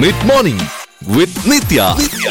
mid morning with Nithya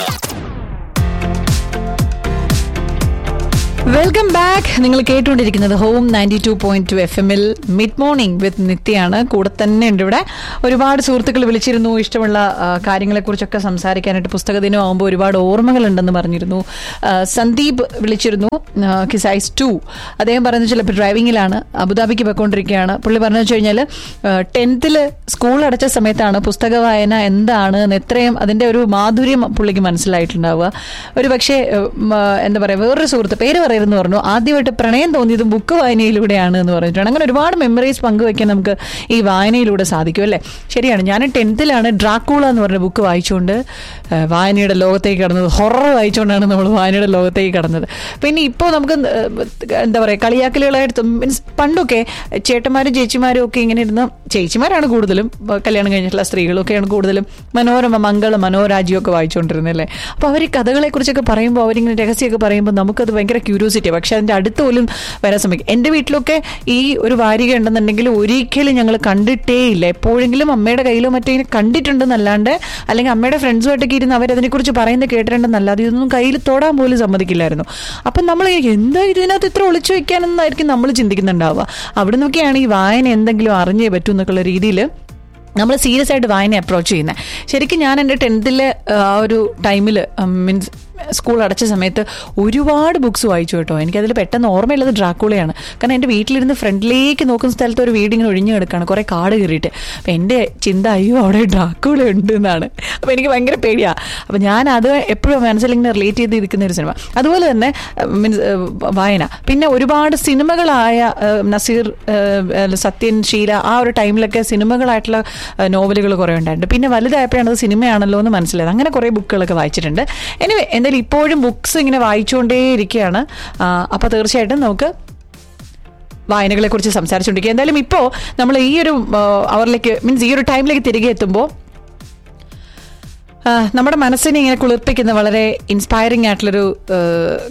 welcome back നിങ്ങൾ കേട്ടുകൊണ്ടിരിക്കുന്നത് home ninety two point two F എമ്മിൽ mid morning with നിത്യയാണ് കൂടെ തന്നെ ഉണ്ട് ഇവിടെ ഒരുപാട് സുഹൃത്തുക്കൾ വിളിച്ചിരുന്നു ഇഷ്ടമുള്ള ആ, കാര്യങ്ങളെക്കുറിച്ചൊക്കെ സംസാരിക്കാനായിട്ട് പുസ്തക ദിനം ആകുമ്പോൾ ഒരുപാട് ഓർമ്മകളുണ്ടെന്ന് പറഞ്ഞിരുന്നു ആ, സന്ദീപ് വിളിച്ചിരുന്നു കിസൈസ് ടു അദ്ദേഹം പറയുന്നത് ചിലപ്പോൾ ഡ്രൈവിങ്ങിലാണ് അബുദാബിക്ക് പോയിക്കൊണ്ടിരിക്കുകയാണ് പുള്ളി പറഞ്ഞു വെച്ച് കഴിഞ്ഞാൽ ടെൻത്തിൽ സ്കൂൾ അടച്ച സമയത്താണ് പുസ്തക വായന എന്താണ് എന്ന് എത്രയും അതിൻ്റെ ഒരു മാധുര്യം പുള്ളിക്ക് മനസ്സിലായിട്ടുണ്ടാവുക ഒരു പക്ഷേ ഉം, ആ, എന്താ പറയുക വേറൊരു സുഹൃത്ത് പേര് പറയരുതെന്ന് പറഞ്ഞു ആദ്യമായിട്ട് പ്രണയം തോന്നിയത് ബുക്ക് വായനയിലൂടെയാണ് എന്ന് പറഞ്ഞിട്ടുണ്ട് അങ്ങനെ ഒരുപാട് മെമ്മറീസ് പങ്കുവെക്കാൻ നമുക്ക് ഈ വായനയിലൂടെ സാധിക്കും അല്ലേ ശരിയാണ് ഞാൻ ടെൻത്തിലാണ് ഡ്രാക്കൂള എന്ന് പറഞ്ഞ ബുക്ക് വായിച്ചുകൊണ്ട് ആ, വായനയുടെ ലോകത്തേക്ക് കടന്നത് ഹൊറർ വായിച്ചുകൊണ്ടാണ് നമ്മൾ വായനയുടെ ലോകത്തേക്ക് കടന്നത് പിന്നെ ഇപ്പോൾ നമുക്ക് ആ, എന്താ പറയുക കളിയാക്കലുകളായിട്ട് മീൻസ് പണ്ടൊക്കെ ചേട്ടന്മാരും ചേച്ചിമാരും ഒക്കെ ഇങ്ങനെ ഇരുന്ന് ചേച്ചിമാരാണ് കൂടുതലും ആ, കല്യാണം കഴിഞ്ഞിട്ടുള്ള സ്ത്രീകളൊക്കെയാണ് കൂടുതലും മനോരമ മംഗള മനോരാജ്യമൊക്കെ വായിച്ചുകൊണ്ടിരുന്നത് അല്ലേ അപ്പോൾ അവർ ഈ കഥകളെക്കുറിച്ചൊക്കെ പറയുമ്പോൾ അവരിങ്ങനെ രഹസ്യമൊക്കെ പറയുമ്പോൾ നമുക്കത് ഭയങ്കര ക്യൂരിയോസിറ്റി പക്ഷെ അതിൻ്റെ അടുത്ത് പോലും വരാൻ ശ്രമിക്കും എൻ്റെ വീട്ടിലൊക്കെ ഈ ഒരു വാരിക ഉണ്ടെന്നുണ്ടെങ്കിൽ ഒരിക്കലും ഞങ്ങൾ കണ്ടിട്ടേ ഇല്ല എപ്പോഴെങ്കിലും അമ്മയുടെ കയ്യിലോ മറ്റോ ഇങ്ങനെ കണ്ടിട്ടുണ്ടെന്നല്ലാണ്ട് അല്ലെങ്കിൽ അമ്മയുടെ ഫ്രണ്ട്സുമായിട്ടൊക്കെ ഇരുന്ന് അവരതിനെക്കുറിച്ച് പറയുന്നത് കേട്ടിട്ടുണ്ടെന്നല്ലാതെ ഇതൊന്നും കയ്യിൽ തൊടാൻ പോലും സമ്മതിക്കില്ലായിരുന്നു അപ്പം നമ്മൾ എന്താ ഇതിനകത്ത് ഇത്ര ഒളിച്ചു വെക്കാനെന്നായിരിക്കും നമ്മൾ ചിന്തിക്കുന്നുണ്ടാവുക അവിടെ നിന്നൊക്കെയാണ് ഈ വായന എന്തെങ്കിലും അറിഞ്ഞേ പറ്റൂ എന്നൊക്കെയുള്ള രീതിയിൽ നമ്മൾ സീരിയസ് ആയിട്ട് വായന അപ്രോച്ച് ചെയ്യുന്നത് ശരിക്കും ഞാൻ എൻ്റെ ടെൻത്തിലെ ആ ഒരു ടൈമിൽ മീൻസ് സ്കൂൾ അടച്ച സമയത്ത് ഒരുപാട് ബുക്സ് വായിച്ചു കേട്ടോ എനിക്കതിൽ പെട്ടെന്ന് ഓർമ്മയുള്ളത് ഡ്രാക്കുളയാണ് കാരണം എൻ്റെ വീട്ടിലിരുന്ന് ഫ്രണ്ടിലേക്ക് നോക്കുന്ന സ്ഥലത്ത് ഒരു വീട് ഇങ്ങനെ ഒഴിഞ്ഞു കിടക്കുകയാണ് കുറേ കാട് കയറിയിട്ട് അപ്പം എൻ്റെ ചിന്ത അയ്യോ അവിടെ ഡ്രാക്കുള ഉണ്ട് എന്നാണ് അപ്പോൾ എനിക്ക് ഭയങ്കര പേടിയാണ് അപ്പം ഞാൻ അത് എപ്പോഴും മനസ്സിലിങ്ങനെ റിലേറ്റ് ചെയ്ത് ഇരിക്കുന്ന ഒരു സിനിമ അതുപോലെ തന്നെ മീൻസ് വായന പിന്നെ ഒരുപാട് സിനിമകളായ ഏഹ്, നസീർ ഏഹ്, സത്യൻ ഷീല ആ ഒരു ടൈമിലൊക്കെ സിനിമകളായിട്ടുള്ള നോവലുകൾ കുറേ ഉണ്ടായിട്ടുണ്ട് പിന്നെ വലുതായപ്പോഴാണ് അത് സിനിമയാണല്ലോ എന്ന് മനസ്സിലായത് അങ്ങനെ കുറേ ബുക്കുകളൊക്കെ വായിച്ചിട്ടുണ്ട് എനിവേ എന്തായാലും ഇപ്പോഴും ബുക്സ് ഇങ്ങനെ വായിച്ചുകൊണ്ടേ ഇരിക്കുകയാണ് അപ്പോൾ തീർച്ചയായിട്ടും നമുക്ക് വായനകളെ കുറിച്ച് സംസാരിച്ചുകൊണ്ടിരിക്കുക എന്തായാലും ഇപ്പോൾ നമ്മൾ ഈ ഒരു അവറിലേക്ക് മീൻസ് ഈ ഒരു ടൈമിലേക്ക് തിരികെ എത്തുമ്പോൾ ആ, നമ്മുടെ മനസ്സിനെ ഇങ്ങനെ കുളിർപ്പിക്കുന്ന വളരെ ഇൻസ്പയറിംഗ് ആയിട്ടുള്ളൊരു ആ,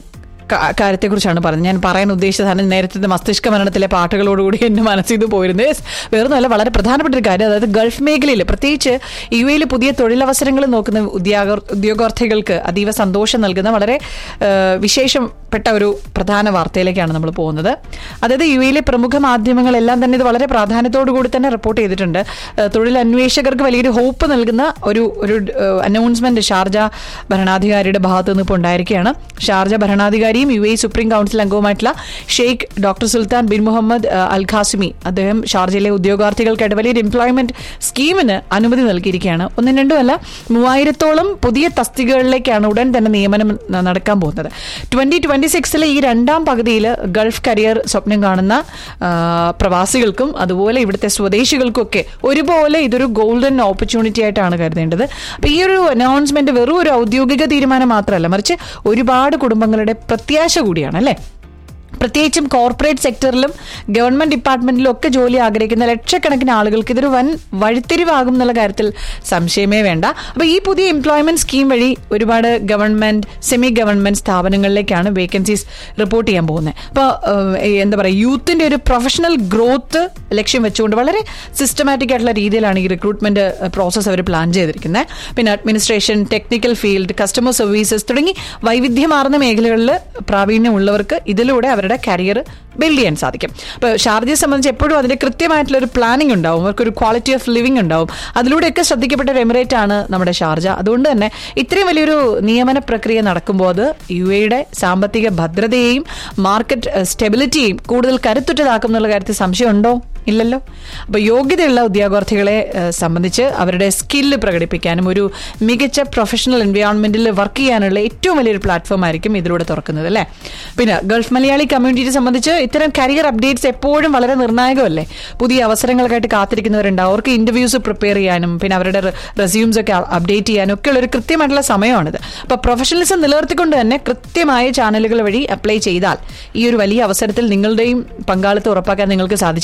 കാ- കാര്യത്തെക്കുറിച്ചാണ് പറഞ്ഞത് ഞാൻ പറയാൻ ഉദ്ദേശിച്ചത് കാരണം നേരത്തെ മസ്തിഷ്ക മരണത്തിലെ പാട്ടുകളോടുകൂടി എൻ്റെ മനസ്സിൽ ഇത് പോയിരുന്നു Yes, വേറൊന്നുമല്ല വളരെ പ്രധാനപ്പെട്ട ഒരു കാര്യം അതായത് ഗൾഫ് മേഖലയിൽ പ്രത്യേകിച്ച് യു എയിൽ പുതിയ തൊഴിലവസരങ്ങൾ നോക്കുന്ന ഉദ്യോഗ ഉദ്യോഗാർത്ഥികൾക്ക് അതീവ സന്തോഷം നൽകുന്ന വളരെ ആ, വിശേഷപ്പെട്ട ഒരു പ്രധാന വാർത്തയിലേക്കാണ് നമ്മൾ പോകുന്നത് അതായത് യു എയിലെ പ്രമുഖ മാധ്യമങ്ങളെല്ലാം തന്നെ ഇത് വളരെ പ്രാധാന്യത്തോടു കൂടി തന്നെ റിപ്പോർട്ട് ചെയ്തിട്ടുണ്ട് ആ, തൊഴിൽ അന്വേഷകർക്ക് വലിയൊരു ഹോപ്പ് നൽകുന്ന ഒരു ഒരു അനൗൺസ്മെന്റ് ഷാർജ ഭരണാധികാരിയുടെ ഭാഗത്തു നിന്ന് ഇപ്പോൾ ഉണ്ടായിരിക്കുകയാണ് ഷാർജ ഭരണാധികാരിയും യു എ സുപ്രീം കൗൺസിൽ അംഗവുമായിട്ടുള്ള Sheikh doctor Sultan bin Muhammad ആ, അൽ ഖാസിമി അദ്ദേഹം ഷാർജയിലെ ഉദ്യോഗാർത്ഥികൾക്കായിട്ട് വലിയൊരു എംപ്ലോയ്മെന്റ് സ്കീമിന് അനുമതി നൽകിയിരിക്കുകയാണ് ഒന്നും രണ്ടുമല്ല മൂവായിരത്തോളം പുതിയ തസ്തികകളിലേക്കാണ് ഉടൻ തന്നെ നിയമനം ന- നടക്കാൻ പോകുന്നത് ട്വന്റി ട്വന്റി സിക്സിലെ ഈ രണ്ടാം പകുതിയിൽ ഗൾഫ് കരിയർ സ്വപ്നം കാണുന്ന ആ, പ്രവാസികൾക്കും അതുപോലെ ഇവിടുത്തെ സ്വദേശികൾക്കും ഒക്കെ ഒരുപോലെ ഇതൊരു ഗോൾഡൻ ഓപ്പർച്യൂണിറ്റി ആയിട്ടാണ് കരുതേണ്ടത് അപ്പോൾ ഈ ഒരു അനൗൺസ്മെന്റ് വെറും ഒരു ഔദ്യോഗിക തീരുമാനം മാത്രമല്ല മറിച്ച് ഒരുപാട് കുടുംബങ്ങളുടെ പ്രത്യാശ കൂടിയാണ് അല്ലേ പ്രത്യേകിച്ചും കോർപ്പറേറ്റ് സെക്ടറിലും ഗവൺമെന്റ് ഡിപ്പാർട്ട്മെന്റിലും ഒക്കെ ജോലി ആഗ്രഹിക്കുന്ന ലക്ഷക്കണക്കിന് ആളുകൾക്ക് ഇതൊരു വൻ വഴിത്തിരിവാകും എന്നുള്ള കാര്യത്തിൽ സംശയമേ വേണ്ട അപ്പോൾ ഈ പുതിയ എംപ്ലോയ്മെന്റ് സ്കീം വഴി ഒരുപാട് ഗവൺമെന്റ് സെമി ഗവൺമെന്റ് സ്ഥാപനങ്ങളിലേക്കാണ് വേക്കൻസീസ് റിപ്പോർട്ട് ചെയ്യാൻ പോകുന്നത് അപ്പോൾ എന്താ പറയുക യൂത്തിന്റെ ഒരു പ്രൊഫഷണൽ ഗ്രോത്ത് ലക്ഷ്യം വെച്ചുകൊണ്ട് വളരെ സിസ്റ്റമാറ്റിക് ആയിട്ടുള്ള രീതിയിലാണ് ഈ റിക്രൂട്ട്മെന്റ് പ്രോസസ്സ് അവർ പ്ലാൻ ചെയ്തിരിക്കുന്നത് പിന്നെ administration technical field customer services തുടങ്ങി വൈവിധ്യമാർന്ന മേഖലകളിൽ പ്രാവീണ്യമുള്ളവർക്ക് ഇതിലൂടെ അവരുടെ കരിയർ ബിൽഡ് ചെയ്യാൻ സാധിക്കും അപ്പോൾ ഷാർജയെ സംബന്ധിച്ച് എപ്പോഴും അതിന്റെ കൃത്യമായിട്ടുള്ള ഒരു പ്ലാനിംഗ് ഉണ്ടാവും അവർക്കൊരു ക്വാളിറ്റി ഓഫ് ലിവിംഗ് ഉണ്ടാവും അതിലൂടെയൊക്കെ ശ്രദ്ധിക്കപ്പെട്ട ഒരു എമിറേറ്റ് ആണ് നമ്മുടെ ഷാർജ അതുകൊണ്ട് തന്നെ ഇത്രയും വലിയൊരു നിയമന പ്രക്രിയ നടക്കുമ്പോൾ അത് യു എയുടെ സാമ്പത്തിക ഭദ്രതയെയും മാർക്കറ്റ് സ്റ്റെബിലിറ്റിയെയും കൂടുതൽ കരുത്തുറ്റതാക്കും എന്നുള്ള കാര്യത്തിൽ സംശയമുണ്ടോ ഇല്ലല്ലോ അപ്പോൾ യോഗ്യതയുള്ള ഉദ്യോഗാർത്ഥികളെ ഏഹ്, സംബന്ധിച്ച് അവരുടെ സ്കില്ല് പ്രകടിപ്പിക്കാനും ഒരു മികച്ച പ്രൊഫഷണൽ എൻവയോൺമെന്റിൽ വർക്ക് ചെയ്യാനുള്ള ഏറ്റവും വലിയൊരു പ്ലാറ്റ്ഫോം ആയിരിക്കും ഇതിലൂടെ തുറക്കുന്നത് അല്ലേ പിന്നെ ഗൾഫ് മലയാളി കമ്മ്യൂണിറ്റിയെ സംബന്ധിച്ച് ഇത്തരം കരിയർ അപ്ഡേറ്റ്സ് എപ്പോഴും വളരെ നിർണായകമല്ലേ പുതിയ അവസരങ്ങൾക്കായിട്ട് കാത്തിരിക്കുന്നവരുണ്ട് അവർക്ക് ഇന്റർവ്യൂസ് പ്രിപ്പയർ ചെയ്യാനും പിന്നെ അവരുടെ റെസ്യൂംസ് ഒക്കെ അപ്ഡേറ്റ് ചെയ്യാനും ഒക്കെ ഉള്ള ഒരു കൃത്യമായിട്ടുള്ള സമയമാണിത് അപ്പോൾ പ്രൊഫഷണലിസം നിലനിർത്തിക്കൊണ്ട് തന്നെ കൃത്യമായ ചാനലുകൾ വഴി അപ്ലൈ ചെയ്താൽ ഈ ഒരു വലിയ അവസരത്തിൽ നിങ്ങളുടെയും പങ്കാളിത്തം ഉറപ്പാക്കാൻ നിങ്ങൾക്ക് സാധിച്ചേക്കാം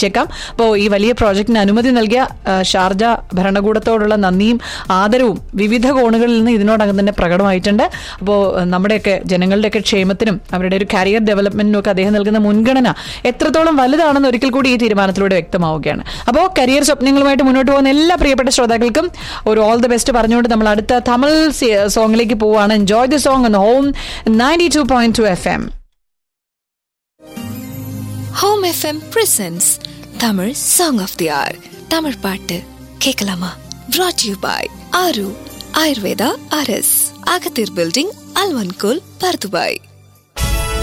അപ്പോൾ ഈ വലിയ പ്രോജക്റ്റിന് അനുമതി നൽകിയ ആ, ഷാർജ ഭരണകൂടത്തോടുള്ള നന്ദിയും ആദരവും വിവിധ കോണുകളിൽ നിന്ന് ഇതിനോടകം തന്നെ പ്രകടമായിട്ടുണ്ട് അപ്പോൾ നമ്മുടെയൊക്കെ ജനങ്ങളുടെയൊക്കെ ക്ഷേമത്തിനും അവരുടെ ഒരു കരിയർ ഡെവലപ്മെന്റിനും ഒക്കെ അദ്ദേഹം നൽകുന്ന മുൻഗണന എത്രത്തോളം വലുതാണെന്ന് ഒരിക്കൽ കൂടി ഈ തീരുമാനത്തിലൂടെ വ്യക്തമാവുകയാണ് അപ്പോൾ കരിയർ സ്വപ്നങ്ങളുമായിട്ട് മുന്നോട്ട് പോകുന്ന എല്ലാ പ്രിയപ്പെട്ട ശ്രോതാക്കൾക്കും ഒരു ഓൾ ദി ബെസ്റ്റ് പറഞ്ഞുകൊണ്ട് നമ്മൾ അടുത്ത തമിഴ് സോങ്ങിലേക്ക് പോവുകയാണ് enjoy the song on home ninety two point two F M home FM presents Tamil song of the hour Tamil பாட்டு கேட்கலாமா brought you by Aaru Ayurveda அரஸ் அகத்தீர் பில்டிங் அல்வன்கோல் பர்துபாய்